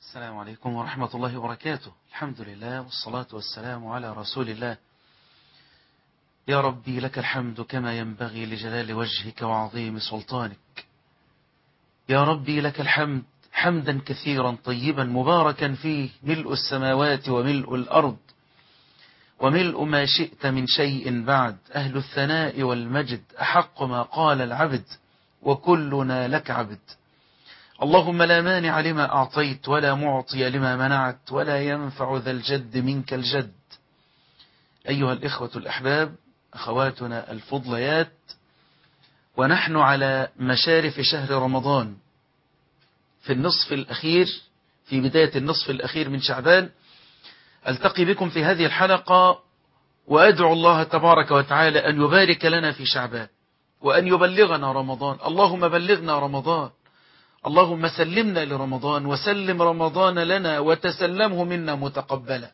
السلام عليكم ورحمة الله وبركاته الحمد لله والصلاة والسلام على رسول الله يا ربي لك الحمد كما ينبغي لجلال وجهك وعظيم سلطانك يا ربي لك الحمد حمدا كثيرا طيبا مباركا فيه ملء السماوات وملء الأرض وملء ما شئت من شيء بعد أهل الثناء والمجد أحق ما قال العبد وكلنا لك عبد اللهم لا مانع لما أعطيت ولا معطي لما منعت ولا ينفع ذا الجد منك الجد أيها الإخوة الأحباب أخواتنا الفضليات ونحن على مشارف شهر رمضان في النصف الأخير في بداية النصف الأخير من شعبان ألتقي بكم في هذه الحلقة وأدعو الله تبارك وتعالى أن يبارك لنا في شعبان وأن يبلغنا رمضان اللهم بلغنا رمضان اللهم سلمنا لرمضان وسلم رمضان لنا وتسلمه منا متقبلا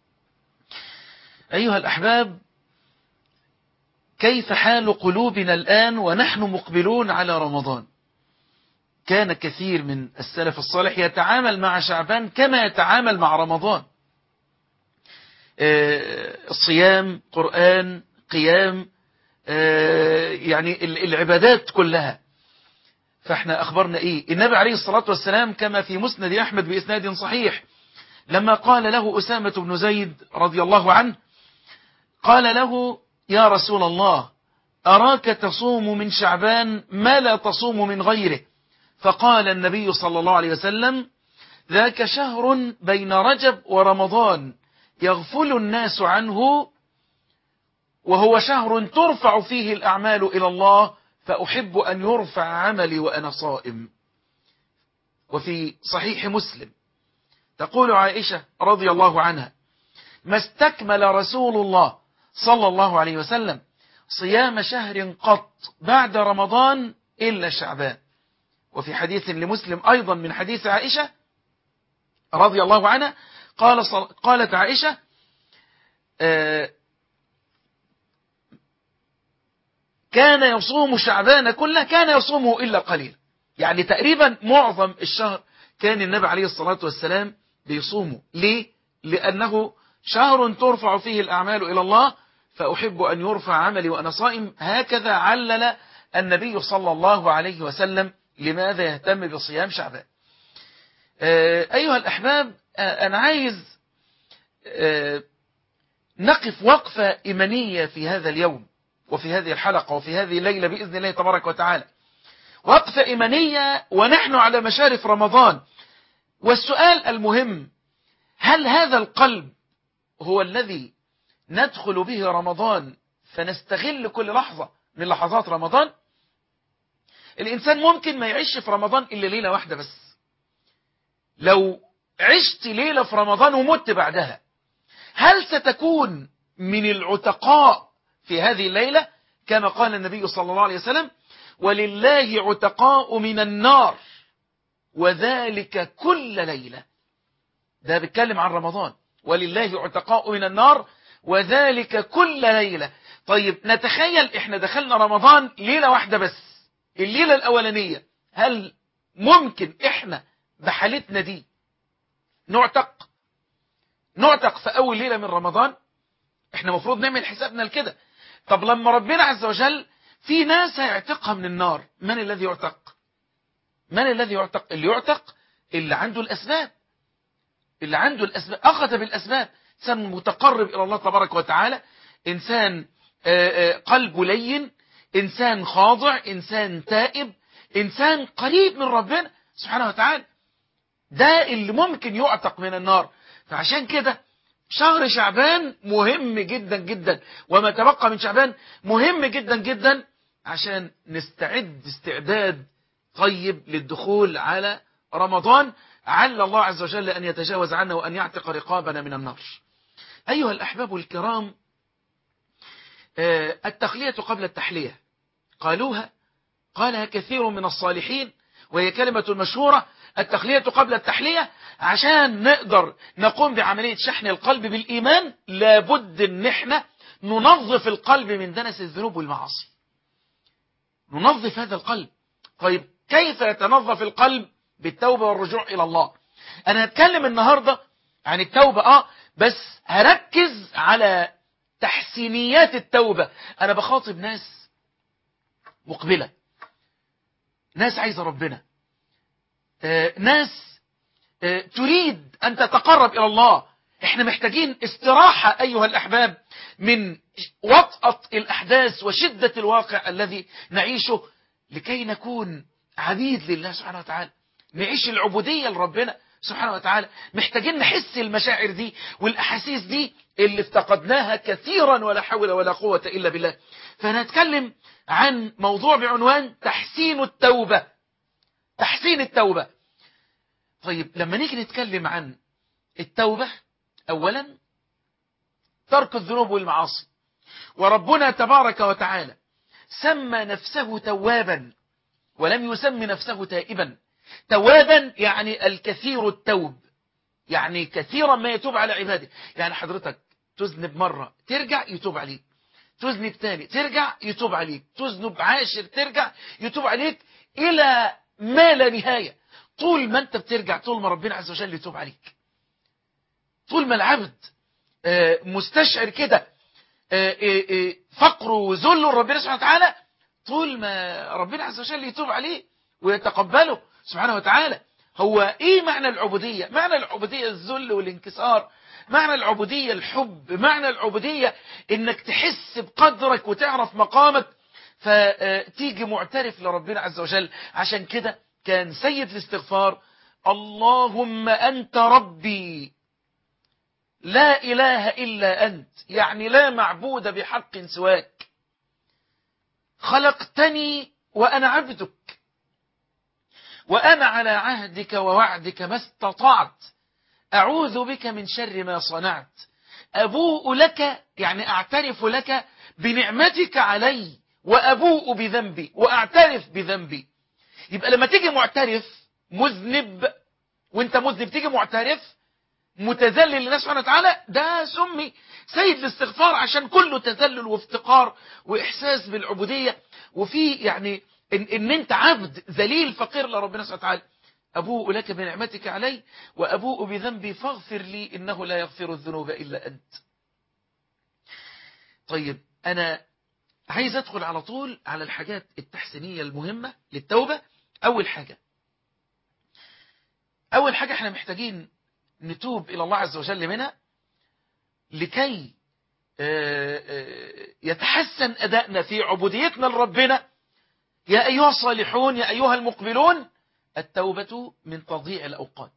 أيها الأحباب كيف حال قلوبنا الآن ونحن مقبلون على رمضان كان كثير من السلف الصالح يتعامل مع شعبان كما يتعامل مع رمضان الصيام قرآن قيام يعني العبادات كلها فاحنا أخبرنا إيه النبي عليه الصلاة والسلام كما في مسند أحمد بإسناد صحيح لما قال له أسامة بن زيد رضي الله عنه قال له يا رسول الله أراك تصوم من شعبان ما لا تصوم من غيره فقال النبي صلى الله عليه وسلم ذاك شهر بين رجب ورمضان يغفل الناس عنه وهو شهر ترفع فيه الأعمال إلى الله فأحب أن يرفع عملي وأنا صائم وفي صحيح مسلم تقول عائشة رضي الله عنها ما استكمل رسول الله صلى الله عليه وسلم صيام شهر قط بعد رمضان إلا شعبان وفي حديث لمسلم أيضا من حديث عائشة رضي الله عنها قال قالت عائشة آه كان يصوم شعبان كله كان يصومه إلا قليل يعني تقريبا معظم الشهر كان النبي عليه الصلاة والسلام بيصومه ليه؟ لأنه شهر ترفع فيه الأعمال إلى الله فأحب أن يرفع عملي وأنا صائم هكذا علل النبي صلى الله عليه وسلم لماذا يهتم بصيام شعبان أيها الأحباب أنا عايز نقف وقفة إيمانية في هذا اليوم وفي هذه الحلقة وفي هذه الليلة بإذن الله تبارك وتعالى وقفة إيمانية ونحن على مشارف رمضان والسؤال المهم هل هذا القلب هو الذي ندخل به رمضان فنستغل كل لحظة من لحظات رمضان الإنسان ممكن ما يعيش في رمضان إلا ليلة واحدة بس لو عشت ليلة في رمضان ومت بعدها هل ستكون من العتقاء في هذه الليلة كما قال النبي صلى الله عليه وسلم ولله عتقاء من النار وذلك كل ليلة ده بيتكلم عن رمضان ولله عتقاء من النار وذلك كل ليلة طيب نتخيل احنا دخلنا رمضان ليلة واحدة بس الليلة الأولانية هل ممكن احنا بحالتنا دي نعتق نعتق في أول ليلة من رمضان احنا مفروض نعمل حسابنا لكده طب لما ربنا عز وجل في ناس هيعتقها من النار من الذي يعتق من الذي يعتق اللي يعتق اللي عنده الأسباب اللي عنده الأسباب أخذ بالأسباب إنسان متقرب إلى الله تبارك وتعالى إنسان قلبه لين إنسان خاضع إنسان تائب إنسان قريب من ربنا سبحانه وتعالى ده اللي ممكن يعتق من النار فعشان كده شهر شعبان مهم جدا جدا وما تبقى من شعبان مهم جدا جدا عشان نستعد استعداد طيب للدخول على رمضان عل الله عز وجل أن يتجاوز عنا وأن يعتق رقابنا من النار أيها الأحباب الكرام التخلية قبل التحلية قالوها قالها كثير من الصالحين وهي كلمة مشهورة التخلية قبل التحلية عشان نقدر نقوم بعملية شحن القلب بالإيمان لابد ان احنا ننظف القلب من دنس الذنوب والمعاصي ننظف هذا القلب طيب كيف يتنظف القلب بالتوبة والرجوع إلى الله أنا هتكلم النهاردة عن التوبة آه بس هركز على تحسينيات التوبة أنا بخاطب ناس مقبلة ناس عايزة ربنا آه ناس آه تريد أن تتقرب إلى الله احنا محتاجين استراحة أيها الأحباب من وطأة الأحداث وشدة الواقع الذي نعيشه لكي نكون عبيد لله سبحانه وتعالى نعيش العبودية لربنا سبحانه وتعالى محتاجين نحس المشاعر دي والأحاسيس دي اللي افتقدناها كثيرا ولا حول ولا قوة إلا بالله فنتكلم عن موضوع بعنوان تحسين التوبة تحسين التوبة طيب لما نيجي نتكلم عن التوبة أولا ترك الذنوب والمعاصي وربنا تبارك وتعالى سمى نفسه توابا ولم يسمي نفسه تائبا توابا يعني الكثير التوب يعني كثيرا ما يتوب على عباده يعني حضرتك تذنب مرة ترجع يتوب عليك تذنب تاني ترجع يتوب عليك تذنب عاشر ترجع يتوب عليك إلى ما لا نهاية طول ما انت بترجع طول ما ربنا عز وجل يتوب عليك طول ما العبد مستشعر كده فقره وذله ربنا سبحانه وتعالى طول ما ربنا عز وجل يتوب عليه ويتقبله سبحانه وتعالى هو ايه معنى العبودية معنى العبودية الذل والانكسار معنى العبودية الحب معنى العبودية انك تحس بقدرك وتعرف مقامك فتيجي معترف لربنا عز وجل عشان كده كان سيد الاستغفار اللهم أنت ربي لا إله إلا أنت يعني لا معبود بحق سواك خلقتني وأنا عبدك وأنا على عهدك ووعدك ما استطعت أعوذ بك من شر ما صنعت أبوء لك يعني أعترف لك بنعمتك علي وأبوء بذنبي وأعترف بذنبي يبقى لما تيجي معترف مذنب وانت مذنب تيجي معترف متذلل لله سبحانه وتعالى ده سمي سيد الاستغفار عشان كله تذلل وافتقار وإحساس بالعبودية وفي يعني إن, إن أنت عبد ذليل فقير لربنا سبحانه وتعالى أبوء لك بنعمتك علي وأبوء بذنبي فاغفر لي إنه لا يغفر الذنوب إلا أنت طيب أنا عايز أدخل على طول على الحاجات التحسينية المهمة للتوبة أول حاجة أول حاجة احنا محتاجين نتوب إلى الله عز وجل منها لكي يتحسن أدائنا في عبوديتنا لربنا يا أيها الصالحون يا أيها المقبلون التوبة من تضييع الأوقات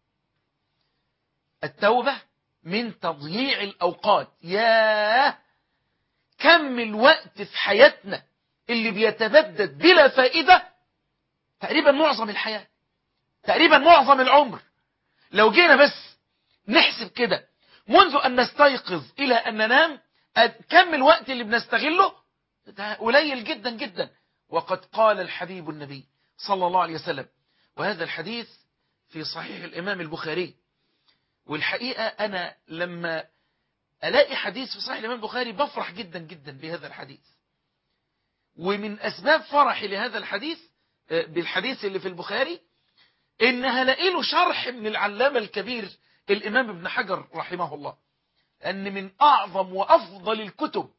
التوبة من تضييع الأوقات يا كم الوقت في حياتنا اللي بيتبدد بلا فائدة تقريبا معظم الحياة تقريبا معظم العمر لو جينا بس نحسب كده منذ أن نستيقظ إلى أن ننام كم الوقت اللي بنستغله ده قليل جدا جدا وقد قال الحبيب النبي صلى الله عليه وسلم وهذا الحديث في صحيح الإمام البخاري والحقيقة أنا لما ألاقي حديث في صحيح الإمام البخاري بفرح جدا جدا بهذا الحديث ومن أسباب فرحي لهذا الحديث بالحديث اللي في البخاري إنها له شرح من العلامة الكبير الإمام ابن حجر رحمه الله أن من أعظم وأفضل الكتب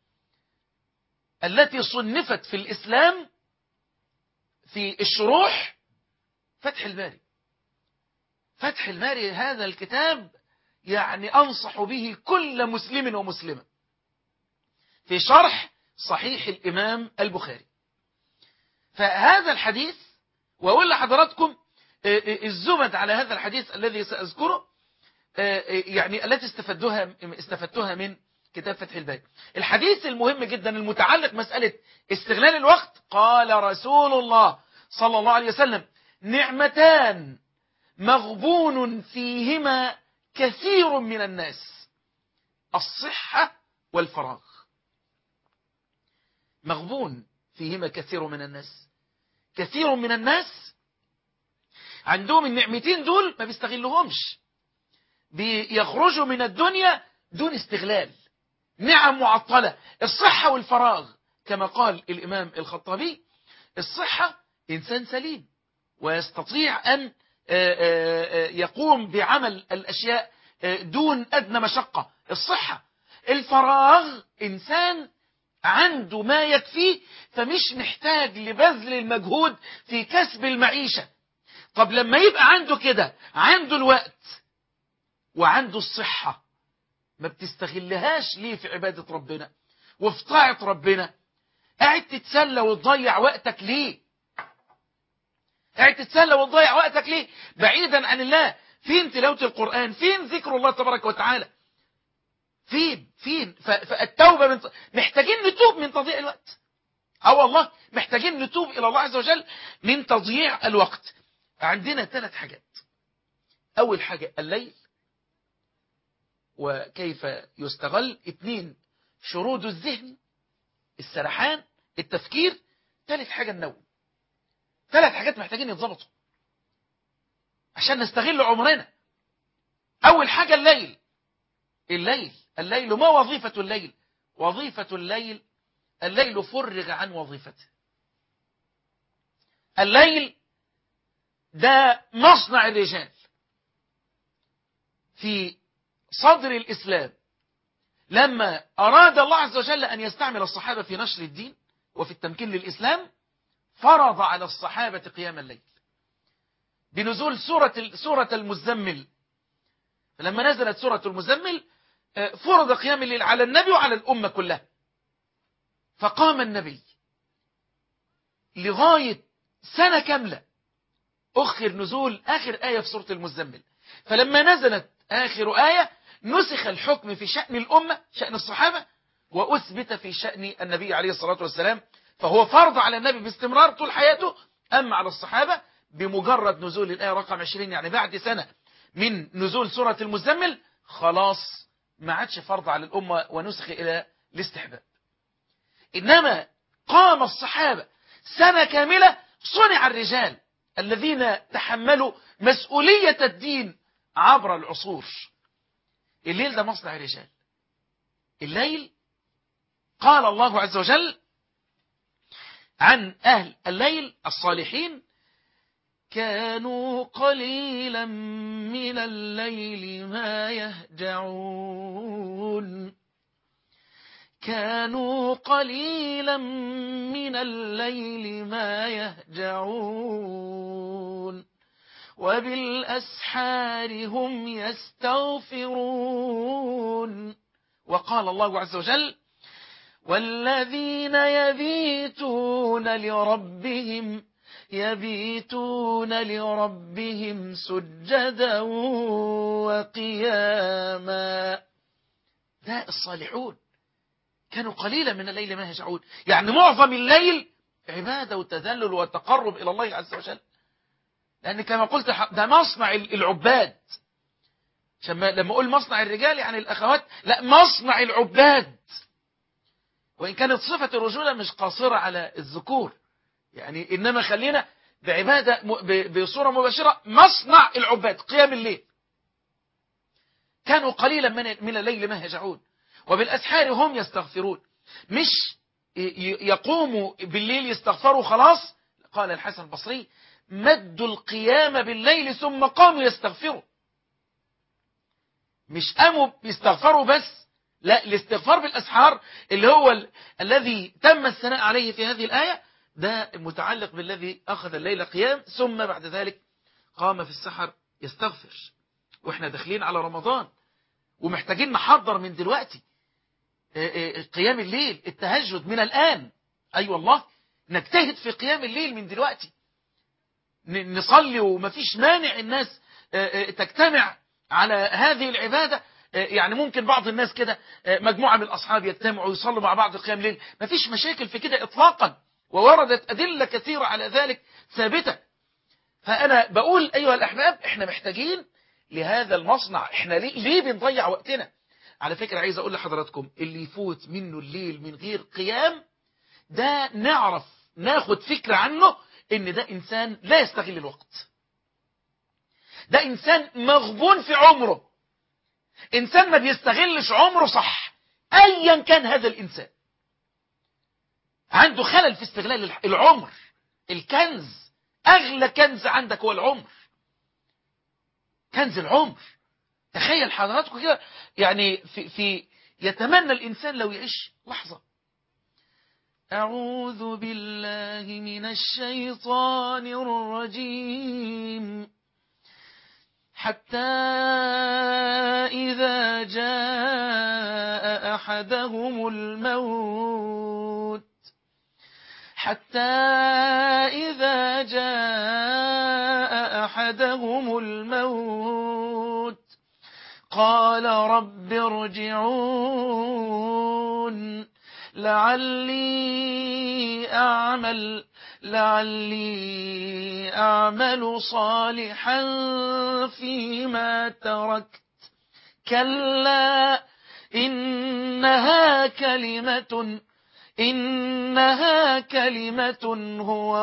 التي صنفت في الإسلام في الشروح فتح الباري فتح الباري هذا الكتاب يعني أنصح به كل مسلم ومسلمة في شرح صحيح الإمام البخاري فهذا الحديث وأقول لحضراتكم الزبد على هذا الحديث الذي سأذكره يعني التي استفدتها استفدتها من كتاب فتح الباري الحديث المهم جدا المتعلق مسألة استغلال الوقت قال رسول الله صلى الله عليه وسلم نعمتان مغبون فيهما كثير من الناس الصحة والفراغ مغبون فيهما كثير من الناس كثير من الناس عندهم النعمتين دول ما بيستغلهمش بيخرجوا من الدنيا دون استغلال نعم معطلة الصحة والفراغ كما قال الإمام الخطابي الصحة إنسان سليم ويستطيع أن يقوم بعمل الأشياء دون أدنى مشقة الصحة الفراغ إنسان عنده ما يكفيه فمش محتاج لبذل المجهود في كسب المعيشة طب لما يبقى عنده كده عنده الوقت وعنده الصحة ما بتستغلهاش ليه في عبادة ربنا وفي طاعة ربنا قاعد تتسلى وتضيع وقتك ليه قاعد تتسلى وتضيع وقتك ليه بعيدا عن الله فين تلاوة القرآن فين ذكر الله تبارك وتعالى فين فين فالتوبة من محتاجين نتوب من تضييع الوقت اه والله محتاجين نتوب إلى الله عز وجل من تضييع الوقت عندنا ثلاث حاجات أول حاجة الليل وكيف يستغل اثنين شرود الذهن السرحان التفكير ثالث حاجة النوم ثلاث حاجات محتاجين يتظبطوا عشان نستغل عمرنا أول حاجة الليل الليل الليل ما وظيفة الليل وظيفة الليل الليل فرغ عن وظيفته الليل ده مصنع الرجال في صدر الإسلام لما أراد الله عز وجل أن يستعمل الصحابة في نشر الدين وفي التمكين للإسلام فرض على الصحابة قيام الليل بنزول سورة سورة المزمل فلما نزلت سورة المزمل فرض قيام الليل على النبي وعلى الأمة كلها فقام النبي لغاية سنة كاملة أخر نزول آخر آية في سورة المزمل فلما نزلت آخر آية نسخ الحكم في شأن الأمة شأن الصحابة وأثبت في شأن النبي عليه الصلاة والسلام فهو فرض على النبي باستمرار طول حياته أما على الصحابة بمجرد نزول الآية رقم 20 يعني بعد سنة من نزول سورة المزمل خلاص ما عادش فرض على الأمة ونسخ إلى الاستحباب إنما قام الصحابة سنة كاملة صنع الرجال الذين تحملوا مسؤولية الدين عبر العصور الليل ده مصنع الرجال الليل قال الله عز وجل عن أهل الليل الصالحين كانوا قليلا من الليل ما يهجعون كانوا قليلا من الليل ما يهجعون وبالأسحار هم يستغفرون وقال الله عز وجل والذين يبيتون لربهم يبيتون لربهم سجدا وقياما ده الصالحون كانوا قليلا من الليل ما يهجعون يعني معظم الليل عبادة وتذلل وتقرب إلى الله عز وجل لأن كما قلت ده مصنع العباد عشان لما أقول مصنع الرجال يعني الأخوات لا مصنع العباد وإن كانت صفة الرجولة مش قاصرة على الذكور يعني إنما خلينا بعبادة بصورة مباشرة مصنع العباد قيام الليل كانوا قليلا من من الليل ما يهجعون وبالأسحار هم يستغفرون مش يقوموا بالليل يستغفروا خلاص قال الحسن البصري مدوا القيام بالليل ثم قاموا يستغفروا مش قاموا يستغفروا بس لا الاستغفار بالأسحار اللي هو ال... الذي تم الثناء عليه في هذه الآية ده متعلق بالذي أخذ الليل قيام ثم بعد ذلك قام في السحر يستغفر وإحنا داخلين على رمضان ومحتاجين نحضر من دلوقتي قيام الليل التهجد من الآن أي أيوة والله نجتهد في قيام الليل من دلوقتي نصلي ومفيش مانع الناس تجتمع على هذه العبادة يعني ممكن بعض الناس كده مجموعة من الأصحاب يجتمعوا ويصلوا مع بعض قيام الليل مفيش مشاكل في كده إطلاقا ووردت أدلة كثيرة على ذلك ثابتة فأنا بقول أيها الأحباب إحنا محتاجين لهذا المصنع إحنا ليه, ليه بنضيع وقتنا على فكرة عايز أقول لحضراتكم اللي يفوت منه الليل من غير قيام ده نعرف ناخد فكرة عنه إن ده إنسان لا يستغل الوقت ده إنسان مغبون في عمره إنسان ما بيستغلش عمره صح أيا كان هذا الإنسان عنده خلل في استغلال العمر الكنز أغلى كنز عندك هو العمر كنز العمر تخيل حضراتكم كده يعني في, في يتمنى الإنسان لو يعيش لحظة أعوذ بالله من الشيطان الرجيم حتى إذا جاء أحدهم الموت حتى إذا جاء أحدهم الموت قال رب ارجعون لعلي أعمل لعلي أعمل صالحا فيما تركت كلا إنها كلمة إنها كلمة هو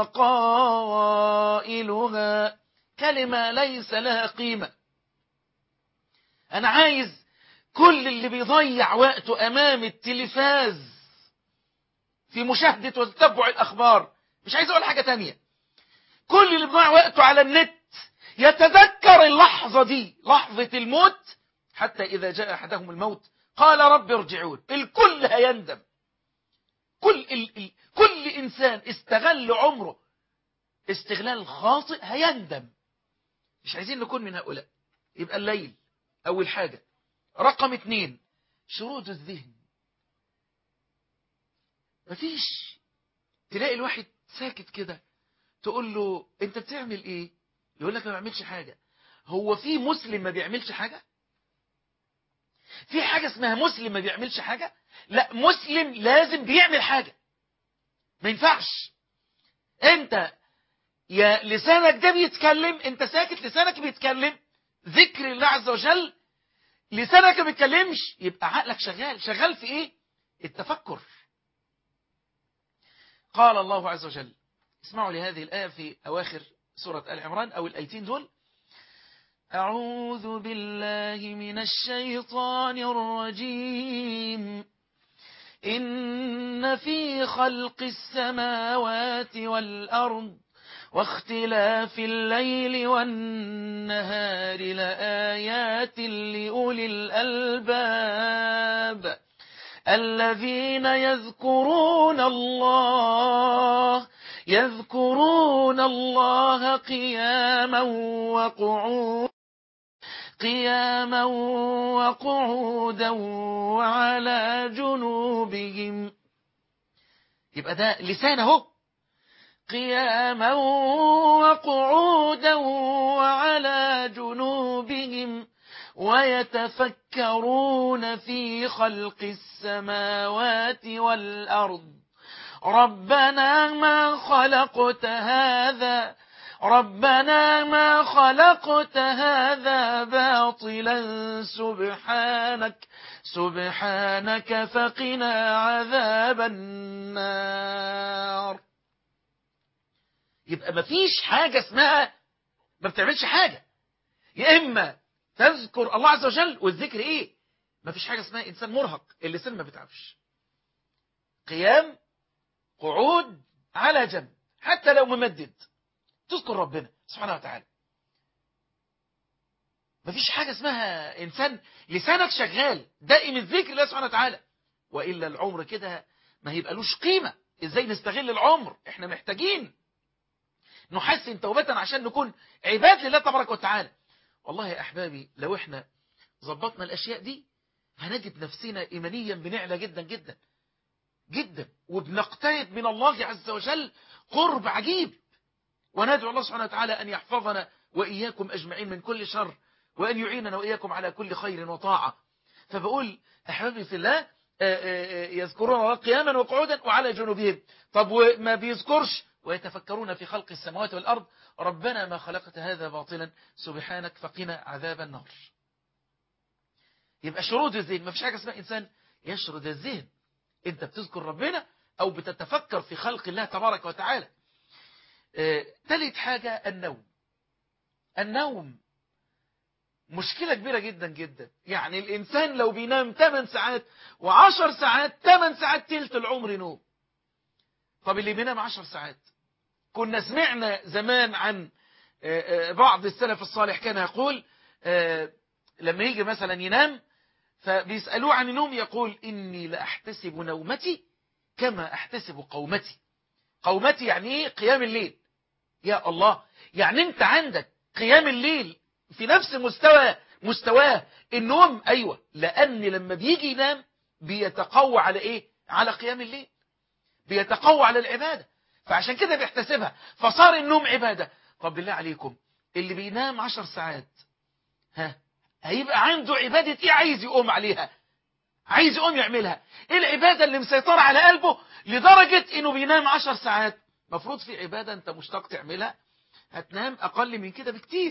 قائلها كلمة ليس لها قيمة أنا عايز كل اللي بيضيع وقته أمام التلفاز في مشاهدة وتتبع الأخبار مش عايز أقول حاجة تانية كل اللي بيضيع وقته على النت يتذكر اللحظة دي لحظة الموت حتى إذا جاء أحدهم الموت قال رب ارجعون الكل هيندم كل ال ال كل إنسان استغل عمره استغلال خاطئ هيندم مش عايزين نكون من هؤلاء يبقى الليل أول حاجة رقم اتنين شرود الذهن مفيش تلاقي الواحد ساكت كده تقول له انت بتعمل ايه يقول لك ما بعملش حاجة هو في مسلم ما بيعملش حاجة في حاجة اسمها مسلم ما بيعملش حاجة لا مسلم لازم بيعمل حاجة ما ينفعش انت يا لسانك ده بيتكلم انت ساكت لسانك بيتكلم ذكر الله عز وجل لسانك ما بيتكلمش يبقى عقلك شغال شغال في ايه التفكر قال الله عز وجل اسمعوا لهذه الآية في أواخر سورة آل عمران أو الأيتين دول أعوذ بالله من الشيطان الرجيم إن في خلق السماوات والأرض واختلاف الليل والنهار لآيات لأولي الألباب الذين يذكرون الله يذكرون الله قياما وقعودا قياما وقعودا وعلى جنوبهم يبقى ده لسان اهو قياما وقعودا وعلى جنوبهم ويتفكرون في خلق السماوات والأرض ربنا ما خلقت هذا ربنا ما خلقت هذا باطلا سبحانك سبحانك فقنا عذاب النار يبقى مفيش حاجة اسمها ما بتعملش حاجة يا إما تذكر الله عز وجل والذكر إيه مفيش حاجة اسمها إنسان مرهق اللسان ما بتعبش قيام قعود على جنب حتى لو ممدد تذكر ربنا سبحانه وتعالى مفيش حاجة اسمها إنسان لسانك شغال دائم الذكر الله سبحانه وتعالى وإلا العمر كده ما هيبقالوش قيمة إزاي نستغل العمر إحنا محتاجين نحسن توبة عشان نكون عباد لله تبارك وتعالى والله يا أحبابي لو إحنا ظبطنا الأشياء دي هنجد نفسنا إيمانيا بنعلى جدا جدا جدا وبنقترب من الله عز وجل قرب عجيب وندعو الله سبحانه وتعالى أن يحفظنا وإياكم أجمعين من كل شر وأن يعيننا وإياكم على كل خير وطاعة فبقول أحبابي في الله يذكرون الله قياما وقعودا وعلى جنوبهم طب وما بيذكرش ويتفكرون في خلق السماوات والأرض ربنا ما خلقت هذا باطلا سبحانك فقنا عذاب النار يبقى شرود الذهن ما فيش حاجة اسمها إنسان يشرد الذهن أنت بتذكر ربنا أو بتتفكر في خلق الله تبارك وتعالى ثالث حاجة النوم النوم مشكلة كبيرة جدا جدا يعني الإنسان لو بينام 8 ساعات و10 ساعات 8 ساعات تلت العمر نوم طب اللي بينام 10 ساعات كنا سمعنا زمان عن بعض السلف الصالح كان يقول آه لما يجي مثلا ينام فبيسألوه عن النوم يقول إني لأحتسب نومتي كما أحتسب قومتي قومتي يعني إيه قيام الليل يا الله يعني أنت عندك قيام الليل في نفس مستوى مستواه النوم أيوة لأن لما بيجي ينام بيتقوى على إيه على قيام الليل بيتقوى على العبادة فعشان كده بيحتسبها فصار النوم عبادة طب بالله عليكم اللي بينام عشر ساعات ها هيبقى عنده عبادة ايه عايز يقوم عليها عايز يقوم يعملها ايه العبادة اللي مسيطرة على قلبه لدرجة انه بينام عشر ساعات مفروض في عبادة انت مشتاق تعملها هتنام اقل من كده بكتير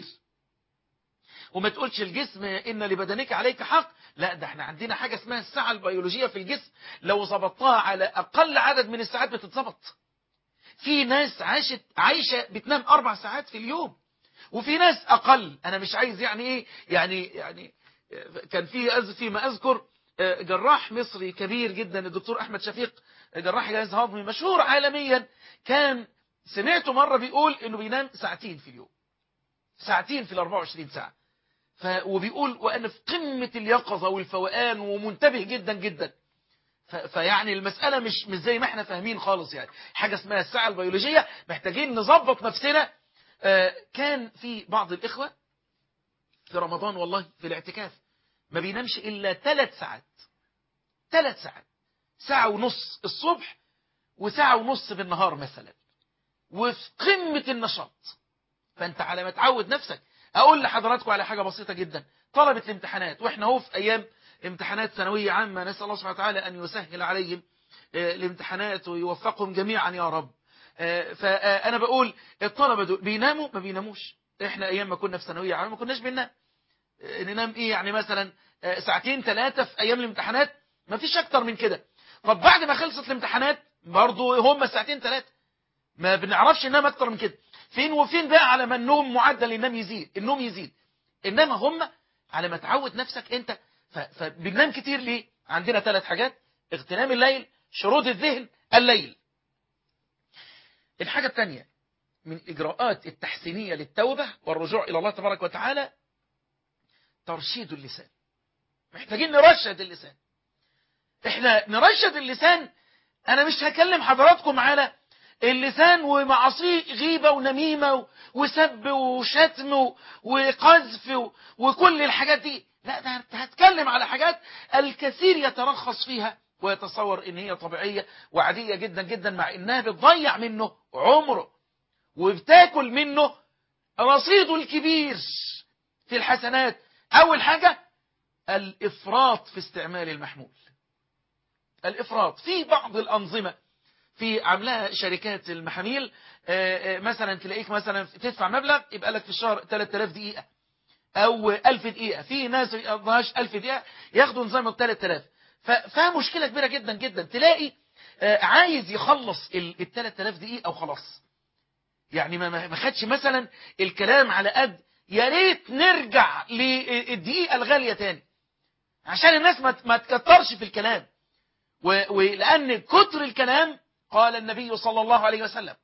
وما تقولش الجسم ان لبدنك عليك حق لا ده احنا عندنا حاجة اسمها الساعة البيولوجية في الجسم لو ظبطتها على اقل عدد من الساعات بتتظبط في ناس عاشت عايشة بتنام اربع ساعات في اليوم وفي ناس اقل انا مش عايز يعني ايه يعني يعني كان في أز فيما اذكر جراح مصري كبير جدا الدكتور احمد شفيق جراح جهاز هضمي مشهور عالميا كان سمعته مرة بيقول انه بينام ساعتين في اليوم ساعتين في ال 24 ساعة ف وبيقول وانا في قمة اليقظة والفوقان ومنتبه جدا جدا ف... فيعني المسألة مش مش زي ما احنا فاهمين خالص يعني حاجة اسمها الساعة البيولوجية محتاجين نظبط نفسنا كان في بعض الإخوة في رمضان والله في الاعتكاف ما بينامش إلا ثلاث ساعات ثلاث ساعات ساعة ونص الصبح وساعة ونص بالنهار مثلا وفي قمة النشاط فأنت على ما تعود نفسك أقول لحضراتكم على حاجة بسيطة جدا طلبة الامتحانات وإحنا هو في أيام امتحانات ثانوية عامة نسأل الله سبحانه وتعالى أن يسهل عليهم الامتحانات ويوفقهم جميعا يا رب فأنا بقول الطلبة دول بيناموا ما بيناموش احنا ايام ما كنا في ثانويه عامه ما كناش بننام ننام ايه يعني مثلا ساعتين ثلاثة في ايام الامتحانات ما فيش اكتر من كده طب بعد ما خلصت الامتحانات برضه هم ساعتين ثلاثة ما بنعرفش ننام اكتر من كده فين وفين بقى على ما النوم معدل النوم يزيد النوم يزيد انما هم على ما تعود نفسك انت فبننام كتير ليه عندنا ثلاث حاجات اغتنام الليل شرود الذهن الليل الحاجة الثانية من إجراءات التحسينية للتوبة والرجوع إلى الله تبارك وتعالى ترشيد اللسان محتاجين نرشد اللسان احنا نرشد اللسان انا مش هكلم حضراتكم على اللسان ومعاصيه غيبة ونميمة وسب وشتم وقذف وكل الحاجات دي لا ده هتكلم على حاجات الكثير يترخص فيها ويتصور ان هي طبيعية وعادية جدا جدا مع انها بتضيع منه عمره وبتاكل منه رصيده الكبير في الحسنات اول حاجة الافراط في استعمال المحمول الافراط في بعض الانظمة في عملها شركات المحاميل مثلا تلاقيك مثلا تدفع مبلغ يبقى لك في الشهر 3000 دقيقة او 1000 دقيقة في ناس يقضيهاش 1000 دقيقة ياخدوا نظام 3000 فمشكلة كبيرة جدا جدا تلاقي عايز يخلص ال 3000 دقيقة وخلاص يعني ما خدش مثلا الكلام على قد يا ريت نرجع للدقيقة الغالية تاني عشان الناس ما تكترش في الكلام ولأن كتر الكلام قال النبي صلى الله عليه وسلم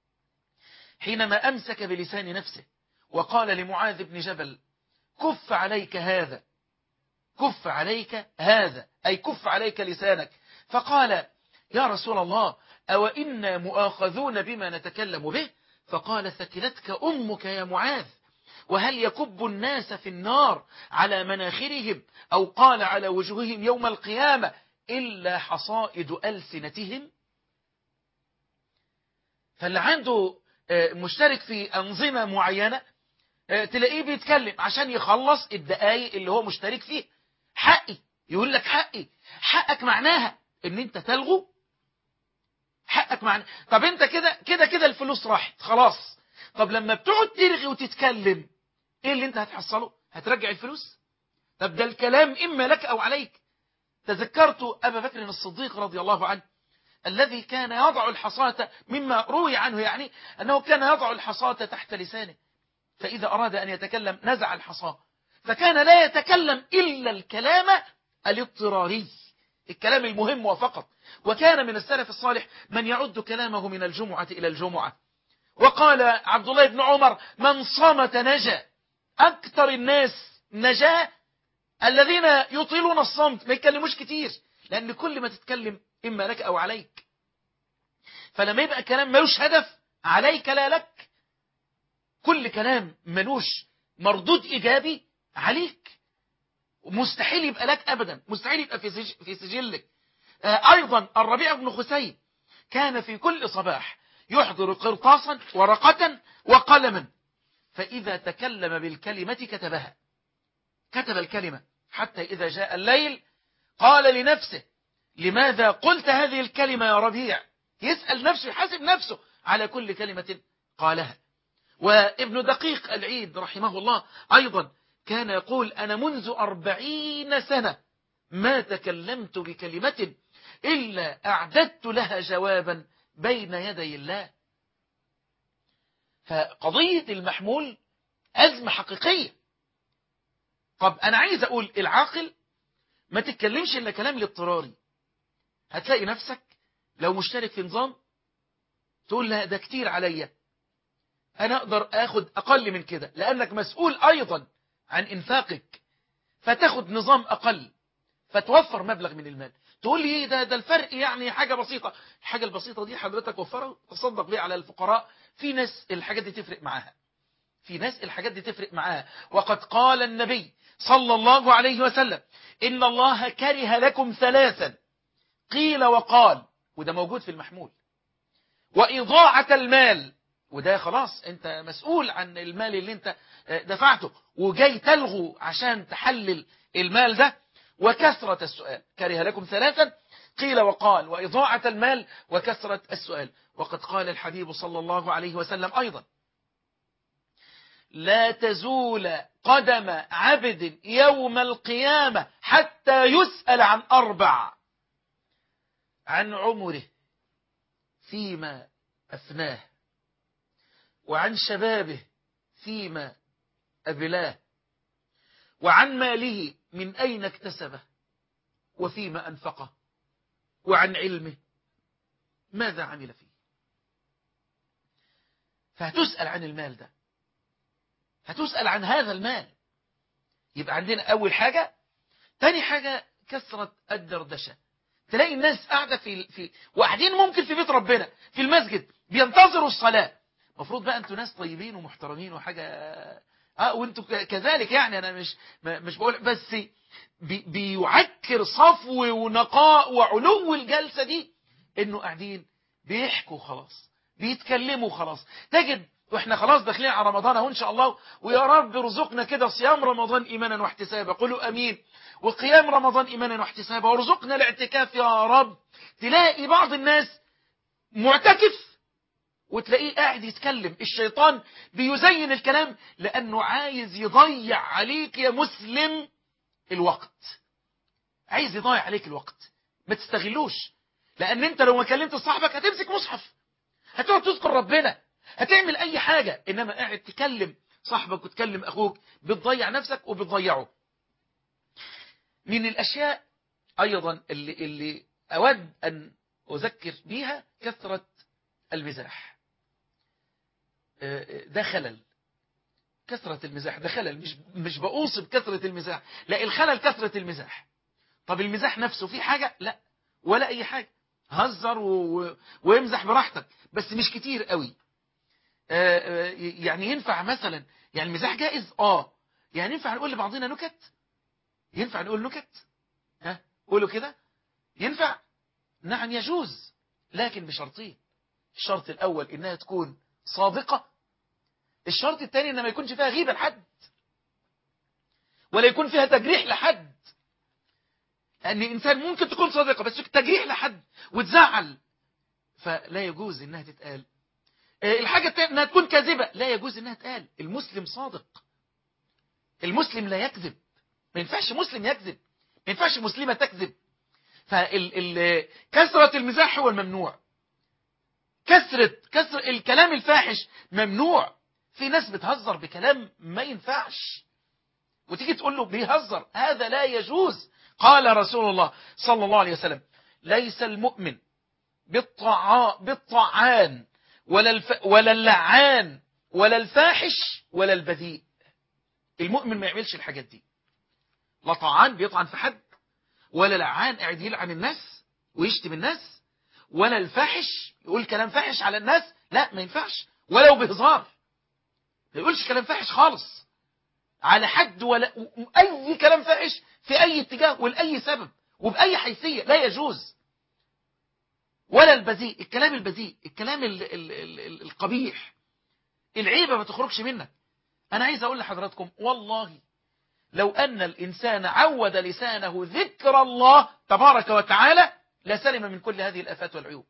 حينما أمسك بلسان نفسه وقال لمعاذ بن جبل كف عليك هذا كف عليك هذا أي كف عليك لسانك فقال يا رسول الله أو إنا مؤاخذون بما نتكلم به فقال ثكلتك أمك يا معاذ وهل يكب الناس في النار على مناخرهم أو قال على وجوههم يوم القيامة إلا حصائد ألسنتهم فاللي عنده مشترك في أنظمة معينة تلاقيه بيتكلم عشان يخلص الدقايق اللي هو مشترك فيه حقي يقول لك حقي حقك معناها ان انت تلغو حقك معناها طب انت كده كده كده الفلوس راحت خلاص طب لما بتقعد ترغي وتتكلم ايه اللي انت هتحصله هترجع الفلوس طب ده الكلام اما لك او عليك تذكرت ابا بكر الصديق رضي الله عنه الذي كان يضع الحصاة مما روي عنه يعني أنه كان يضع الحصاة تحت لسانه فإذا أراد أن يتكلم نزع الحصاة فكان لا يتكلم إلا الكلام الاضطراري الكلام المهم وفقط وكان من السلف الصالح من يعد كلامه من الجمعة إلى الجمعة وقال عبد الله بن عمر من صمت نجا أكثر الناس نجاة الذين يطيلون الصمت ما يتكلموش كتير لأن كل ما تتكلم إما لك أو عليك فلما يبقى كلام ملوش هدف عليك لا لك كل كلام ملوش مردود إيجابي عليك مستحيل يبقى لك أبدا مستحيل يبقى في سج- في سجلك آه، أيضا الربيع بن خسيب كان في كل صباح يحضر قرطاسا ورقة وقلما فإذا تكلم بالكلمة كتبها كتب الكلمة حتى إذا جاء الليل قال لنفسه لماذا قلت هذه الكلمة يا ربيع يسأل نفسه يحاسب نفسه على كل كلمة قالها وابن دقيق العيد رحمه الله أيضا كان يقول أنا منذ أربعين سنة ما تكلمت بكلمة إلا أعددت لها جوابا بين يدي الله فقضية المحمول أزمة حقيقية طب أنا عايز أقول العاقل ما تتكلمش إلا كلام الاضطراري هتلاقي نفسك لو مشترك في نظام تقول لا ده كتير عليا أنا أقدر أخد أقل من كده لأنك مسؤول أيضا عن إنفاقك فتاخد نظام أقل فتوفر مبلغ من المال تقول لي إيه ده ده الفرق يعني حاجة بسيطة الحاجة البسيطة دي حضرتك وفرها تصدق بيها على الفقراء في ناس الحاجات دي تفرق معاها في ناس الحاجات دي تفرق معاها وقد قال النبي صلى الله عليه وسلم إن الله كره لكم ثلاثا قيل وقال وده موجود في المحمول وإضاعة المال وده خلاص انت مسؤول عن المال اللي انت دفعته وجاي تلغو عشان تحلل المال ده وكثرة السؤال كره لكم ثلاثا قيل وقال وإضاعة المال وكثرة السؤال وقد قال الحبيب صلى الله عليه وسلم أيضا لا تزول قدم عبد يوم القيامة حتى يسأل عن أربع عن عمره فيما أفناه وعن شبابه فيما أبلاه وعن ماله من أين اكتسبه وفيما أنفقه وعن علمه ماذا عمل فيه فهتسأل عن المال ده هتسأل عن هذا المال يبقى عندنا أول حاجة تاني حاجة كثرة الدردشة تلاقي الناس قاعدة في في وقاعدين ممكن في بيت ربنا في المسجد بينتظروا الصلاة المفروض بقى انتوا ناس طيبين ومحترمين وحاجة اه وانتوا كذلك يعني انا مش مش بقول بس بي بيعكر صفو ونقاء وعلو الجلسة دي انه قاعدين بيحكوا خلاص بيتكلموا خلاص تجد واحنا خلاص داخلين على رمضان اهو ان شاء الله ويا رب ارزقنا كده صيام رمضان ايمانا واحتسابا قولوا امين وقيام رمضان ايمانا واحتسابا وارزقنا الاعتكاف يا رب تلاقي بعض الناس معتكف وتلاقيه قاعد يتكلم الشيطان بيزين الكلام لانه عايز يضيع عليك يا مسلم الوقت عايز يضيع عليك الوقت ما تستغلوش لان انت لو ما كلمت صاحبك هتمسك مصحف هتقعد تذكر ربنا هتعمل اي حاجة انما قاعد تكلم صاحبك وتكلم اخوك بتضيع نفسك وبتضيعه من الاشياء ايضا اللي, اللي اود ان اذكر بيها كثرة المزاح ده خلل كثرة المزاح ده خلل مش, مش بأوصف كثرة المزاح لا الخلل كثرة المزاح طب المزاح نفسه في حاجة لا ولا أي حاجة هزر و... ويمزح براحتك بس مش كتير قوي آآ آآ يعني ينفع مثلا يعني المزاح جائز اه يعني ينفع نقول لبعضنا نكت ينفع نقول نكت ها قولوا كده ينفع نعم يجوز لكن بشرطين الشرط الأول إنها تكون صادقة الشرط الثاني إن ما يكونش فيها غيبة لحد ولا يكون فيها تجريح لحد أن إنسان ممكن تكون صادقة بس تجريح لحد وتزعل فلا يجوز إنها تتقال الحاجة الثانية إنها تكون كاذبة لا يجوز إنها تتقال المسلم صادق المسلم لا يكذب ما ينفعش مسلم يكذب ما ينفعش مسلمة تكذب فكثرة المزاح هو الممنوع كثرة كثر الكلام الفاحش ممنوع في ناس بتهزر بكلام ما ينفعش وتيجي تقول له بيهزر هذا لا يجوز قال رسول الله صلى الله عليه وسلم ليس المؤمن بالطعا بالطعان ولا الف ولا اللعان ولا الفاحش ولا البذيء المؤمن ما يعملش الحاجات دي لا طعان بيطعن في حد ولا لعان قاعد يلعن الناس ويشتم الناس ولا الفاحش يقول كلام فاحش على الناس لا ما ينفعش ولو بهزار ما يقولش كلام فاحش خالص على حد ولا أي كلام فاحش في أي اتجاه ولأي سبب وبأي حيثية لا يجوز ولا البذيء الكلام البذيء الكلام ال ال ال القبيح العيبة ما تخرجش منك أنا عايز أقول لحضراتكم والله لو أن الإنسان عود لسانه ذكر الله تبارك وتعالى لسلم من كل هذه الآفات والعيوب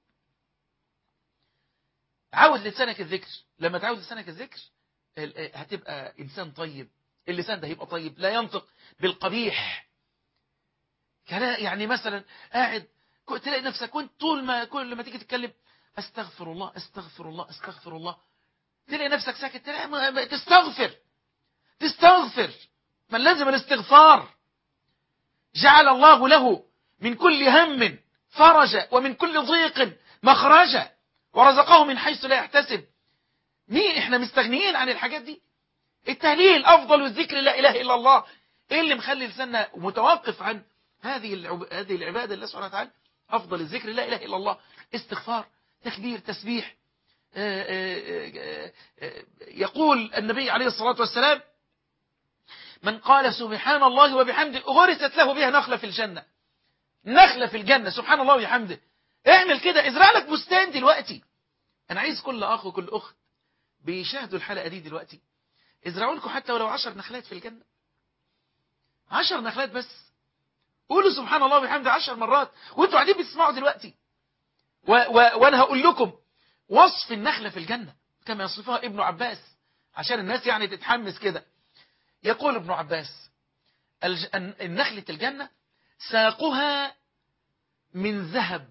عود لسانك الذكر لما تعود لسانك الذكر هتبقى إنسان طيب اللسان ده هيبقى طيب لا ينطق بالقبيح يعني مثلا قاعد تلاقي نفسك وانت طول ما كل ما تيجي تتكلم استغفر الله استغفر الله استغفر الله تلاقي نفسك ساكت تلاقي تستغفر تستغفر من لازم الاستغفار جعل الله له من كل هم فرجا ومن كل ضيق مخرجا ورزقه من حيث لا يحتسب مين احنا مستغنيين عن الحاجات دي التهليل افضل الذكر لا اله الا الله ايه اللي مخلي لساننا متوقف عن هذه العب... هذه العباده لله سبحانه وتعالى افضل الذكر لا اله الا الله استغفار تكبير تسبيح آآ آآ آآ يقول النبي عليه الصلاه والسلام من قال سبحان الله وبحمده غرست له بها نخله في الجنه نخله في الجنه سبحان الله وبحمده اعمل كده ازرع لك بستان دلوقتي انا عايز كل اخ وكل اخت بيشاهدوا الحلقه دي دلوقتي ازرعوا لكم حتى ولو عشر نخلات في الجنة عشر نخلات بس قولوا سبحان الله وبحمده عشر مرات وانتوا قاعدين بتسمعوا دلوقتي و و وانا هقول لكم وصف النخلة في الجنة كما يصفها ابن عباس عشان الناس يعني تتحمس كده يقول ابن عباس النخلة الجنة ساقها من ذهب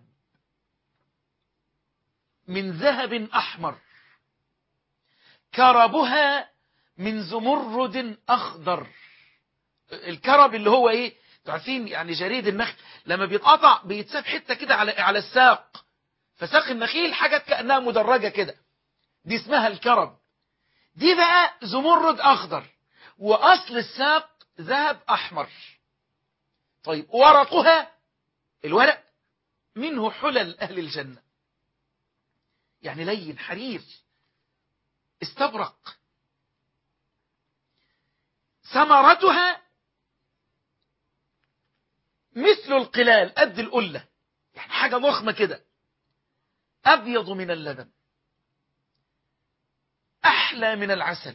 من ذهب أحمر كربها من زمرد أخضر الكرب اللي هو ايه تعرفين يعني جريد النخل لما بيتقطع بيتساب حتة كده على على الساق فساق النخيل حاجة كأنها مدرجة كده دي اسمها الكرب دي بقى زمرد أخضر وأصل الساق ذهب أحمر طيب ورقها الورق منه حلل أهل الجنة يعني لين حرير استبرق ثمرتها مثل القلال قد القلة يعني حاجة ضخمة كده أبيض من اللبن أحلى من العسل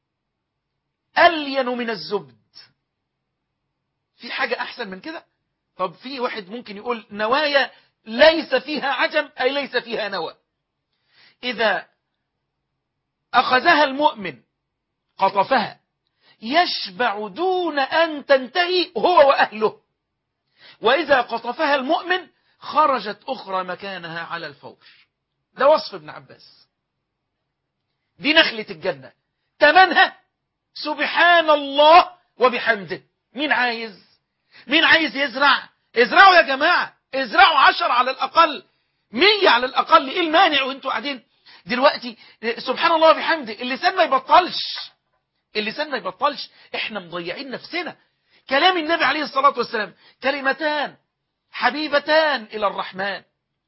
ألين من الزبد في حاجة أحسن من كده طب في واحد ممكن يقول نوايا ليس فيها عجم أي ليس فيها نوى إذا أخذها المؤمن قطفها يشبع دون أن تنتهي هو وأهله وإذا قطفها المؤمن خرجت أخرى مكانها على الفور ده وصف ابن عباس دي نخلة الجنة تمنها سبحان الله وبحمده مين عايز مين عايز يزرع ازرعوا يا جماعة ازرعوا عشر على الأقل مية على الأقل ايه المانع وانتوا قاعدين دلوقتي سبحان الله وبحمده اللسان ما يبطلش اللسان ما يبطلش احنا مضيعين نفسنا كلام النبي عليه الصلاة والسلام كلمتان حبيبتان إلى الرحمن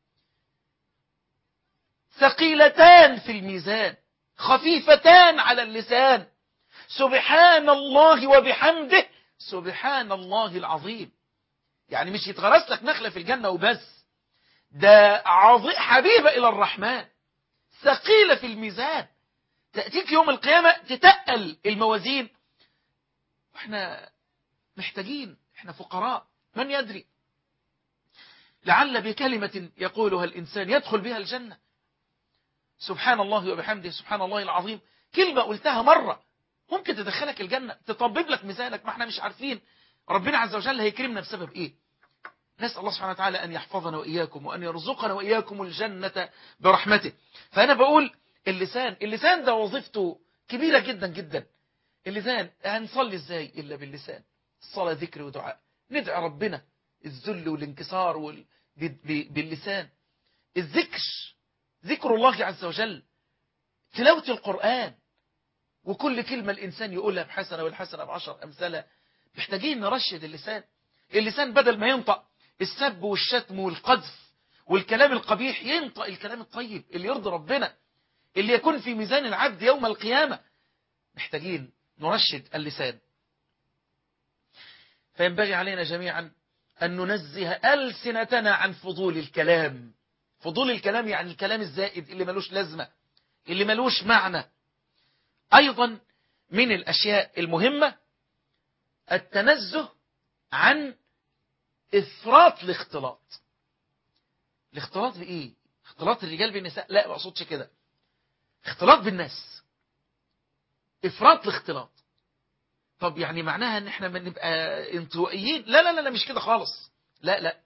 ثقيلتان في الميزان خفيفتان على اللسان سبحان الله وبحمده سبحان الله العظيم يعني مش يتغرس لك نخلة في الجنة وبس ده عظيم حبيبة إلى الرحمن ثقيلة في الميزان تأتيك يوم القيامة تتقل الموازين واحنا محتاجين احنا فقراء من يدري لعل بكلمة يقولها الإنسان يدخل بها الجنة سبحان الله وبحمده سبحان الله العظيم كلمة قلتها مرة ممكن تدخلك الجنة تطبب لك ميزانك ما احنا مش عارفين ربنا عز وجل هيكرمنا بسبب ايه نسأل الله سبحانه وتعالى أن يحفظنا وإياكم وأن يرزقنا وإياكم الجنة برحمته فأنا بقول اللسان اللسان ده وظيفته كبيرة جدا جدا اللسان هنصلي ازاي إلا باللسان الصلاة ذكر ودعاء ندعي ربنا الذل والانكسار وال... باللسان الذكر ذكر الله عز وجل تلاوة القرآن وكل كلمة الإنسان يقولها بحسنة والحسنة بعشر أمثالها محتاجين نرشد اللسان اللسان بدل ما ينطق السب والشتم والقذف والكلام القبيح ينطق الكلام الطيب اللي يرضي ربنا اللي يكون في ميزان العبد يوم القيامة محتاجين نرشد اللسان فينبغي علينا جميعا أن ننزه ألسنتنا عن فضول الكلام فضول الكلام يعني الكلام الزائد اللي ملوش لازمة اللي ملوش معنى أيضا من الأشياء المهمة التنزه عن إفراط الاختلاط الاختلاط بإيه؟ اختلاط الرجال بالنساء لا ما اقصدش كده اختلاط بالناس إفراط الاختلاط طب يعني معناها ان احنا ما نبقى انطوائيين لا لا لا لا مش كده خالص لا لا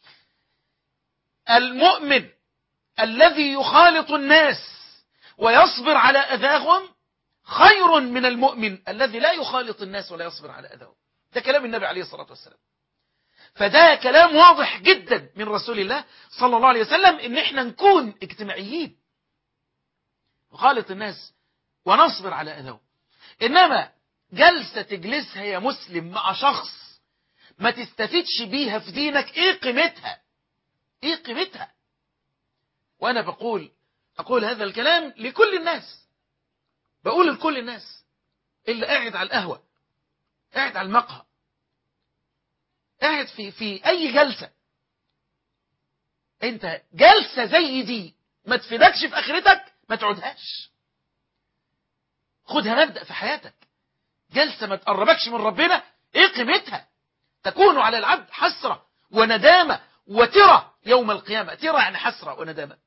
المؤمن الذي يخالط الناس ويصبر على أذاهم خير من المؤمن الذي لا يخالط الناس ولا يصبر على أذاهم ده كلام النبي عليه الصلاة والسلام فده كلام واضح جدا من رسول الله صلى الله عليه وسلم ان احنا نكون اجتماعيين نخالط الناس ونصبر على أذاهم إنما جلسة تجلسها يا مسلم مع شخص ما تستفيدش بيها في دينك ايه قيمتها ايه قيمتها وانا بقول اقول هذا الكلام لكل الناس بقول لكل الناس اللي قاعد على القهوة قاعد على المقهى قاعد في في اي جلسة انت جلسة زي دي ما تفيدكش في اخرتك ما تقعدهاش خدها مبدأ في حياتك جلسة ما تقربكش من ربنا ايه قيمتها تكون على العبد حسرة وندامة وترى يوم القيامة ترى يعني حسرة وندامة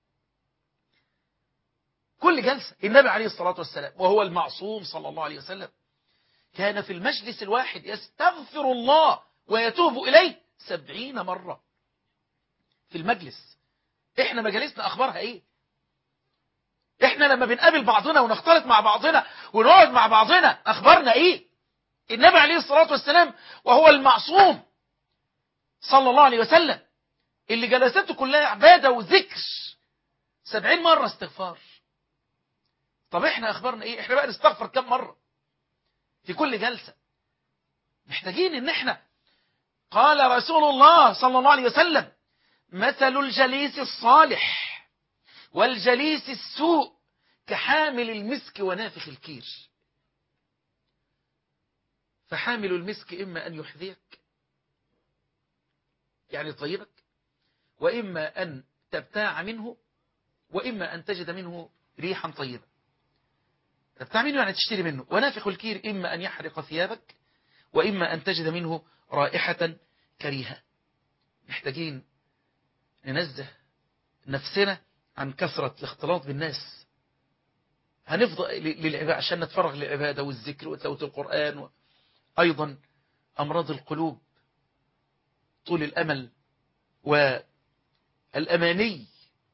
كل جلسة النبي عليه الصلاة والسلام وهو المعصوم صلى الله عليه وسلم كان في المجلس الواحد يستغفر الله ويتوب إليه سبعين مرة في المجلس احنا مجالسنا أخبارها ايه احنا لما بنقابل بعضنا ونختلط مع بعضنا ونقعد مع بعضنا اخبارنا ايه النبي عليه الصلاة والسلام وهو المعصوم صلى الله عليه وسلم اللي جلسته كلها عبادة وذكر سبعين مرة استغفار طب احنا اخبارنا ايه احنا بقى نستغفر كم مرة في كل جلسة محتاجين ان احنا قال رسول الله صلى الله عليه وسلم مثل الجليس الصالح والجليس السوء كحامل المسك ونافخ الكير فحامل المسك إما أن يحذيك يعني طيبك وإما أن تبتاع منه وإما أن تجد منه ريحا طيبة تبتاع منه يعني تشتري منه ونافخ الكير إما أن يحرق ثيابك وإما أن تجد منه رائحة كريهة محتاجين ننزه نفسنا عن كثرة الاختلاط بالناس هنفضل للعبادة عشان نتفرغ للعبادة والذكر وتلاوة القرآن أيضا أمراض القلوب طول الأمل والأماني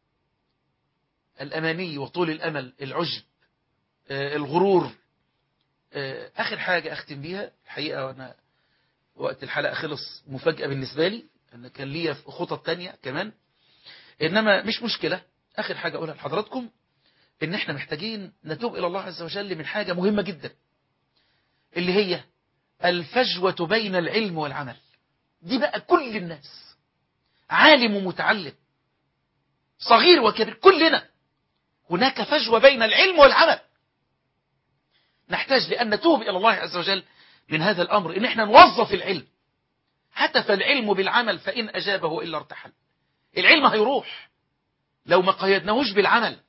الأماني وطول الأمل العجب الغرور آخر حاجة أختم بيها الحقيقة وأنا وقت الحلقة خلص مفاجأة بالنسبة لي أن كان لي خطط تانية كمان إنما مش مشكلة آخر حاجة أقولها لحضراتكم إن إحنا محتاجين نتوب إلى الله عز وجل من حاجة مهمة جدا اللي هي الفجوة بين العلم والعمل دي بقى كل الناس عالم ومتعلم صغير وكبير كلنا هناك فجوة بين العلم والعمل نحتاج لأن نتوب إلى الله عز وجل من هذا الأمر إن إحنا نوظف العلم هتف العلم بالعمل فإن أجابه إلا ارتحل العلم هيروح لو ما قيدناهوش بالعمل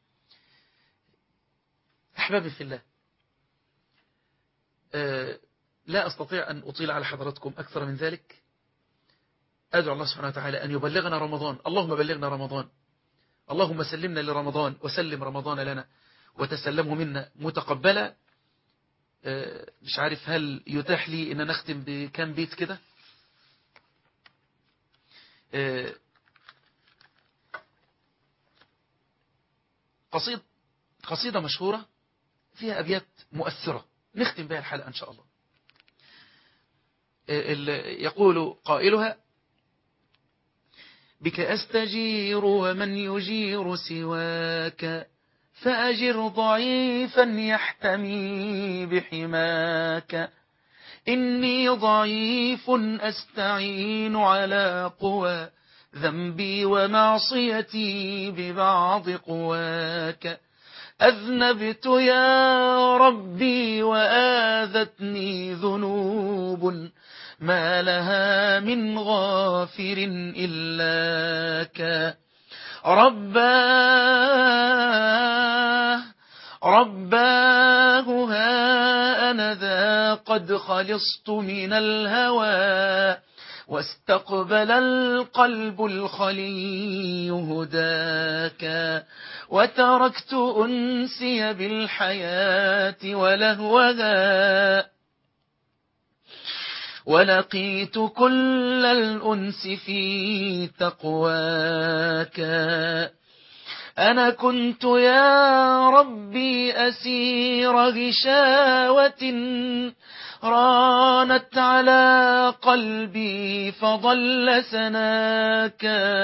أحبابي في الله أه لا أستطيع أن أطيل على حضراتكم أكثر من ذلك أدعو الله سبحانه وتعالى أن يبلغنا رمضان اللهم بلغنا رمضان اللهم سلمنا لرمضان وسلم رمضان لنا وتسلمه منا متقبلا أه مش عارف هل يتاح لي أن نختم بكام بيت كده أه قصيد قصيدة مشهورة فيها أبيات مؤثرة نختم بها الحلقة إن شاء الله يقول قائلها بك أستجير ومن يجير سواك فأجر ضعيفا يحتمي بحماك إني ضعيف أستعين على قوى ذنبي ومعصيتي ببعض قواك أذنبت يا ربي وآذتني ذنوب ما لها من غافر إلاك رباه رباه ها أنا ذا قد خلصت من الهوى واستقبل القلب الخلي هداك وتركت أنسي بالحياة ولهوها ولقيت كل الأنس في تقواك أنا كنت يا ربي أسير غشاوة رانت على قلبي فضل سناك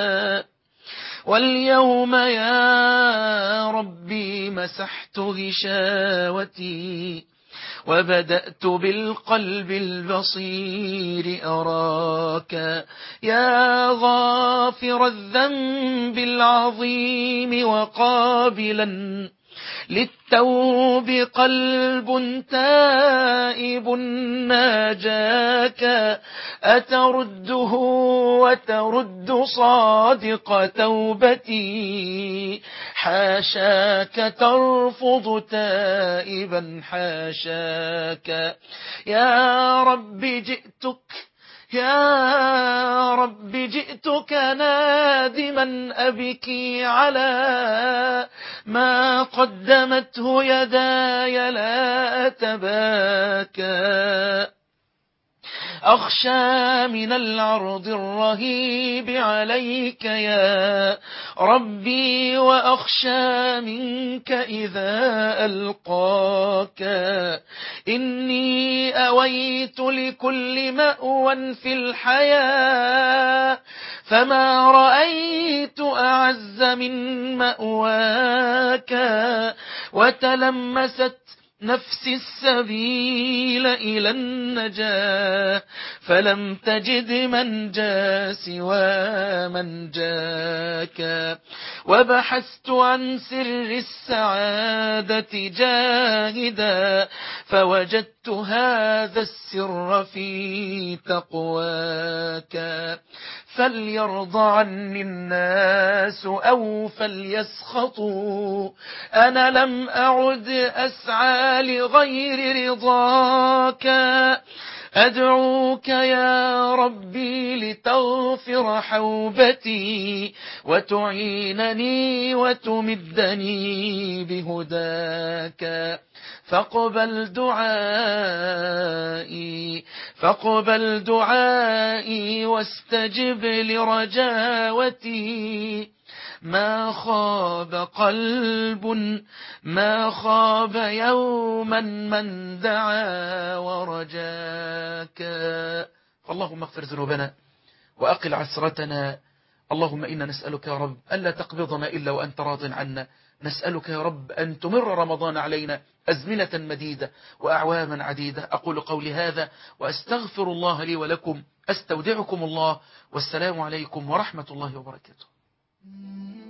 واليوم يا ربي مسحت غشاوتي وبدأت بالقلب البصير أراك يا غافر الذنب العظيم وقابلا للتوب قلب تائب ناجاك أترده وترد صادق توبتي حاشاك ترفض تائبا حاشاك يا رب جئتك يا رب جئتك نادما أبكي على ما قدمته يداي لا أتباكى أخشى من العرض الرهيب عليك يا ربي وأخشى منك إذا ألقاك إني أويت لكل مأوى في الحياة فما رأيت أعز من مأواك وتلمست نفسي السبيل إلى النجاة فلم تجد من جاء سوى من جاك وبحثت عن سر السعادة جاهدا فوجدت هذا السر في تقواك فليرضى عني الناس أو فليسخطوا أنا لم أعد أسعى لغير رضاك أدعوك يا ربي لتغفر حوبتي وتعينني وتمدني بهداك فاقبل دعائي فاقبل دعائي واستجب لرجاوتي ما خاب قلب ما خاب يوما من دعا ورجاك اللهم اغفر ذنوبنا وأقل عسرتنا اللهم إنا نسألك يا رب ألا تقبضنا إلا وأنت راض عنا نسألك يا رب أن تمر رمضان علينا أزمنة مديدة وأعواما عديدة أقول قولي هذا وأستغفر الله لي ولكم أستودعكم الله والسلام عليكم ورحمة الله وبركاته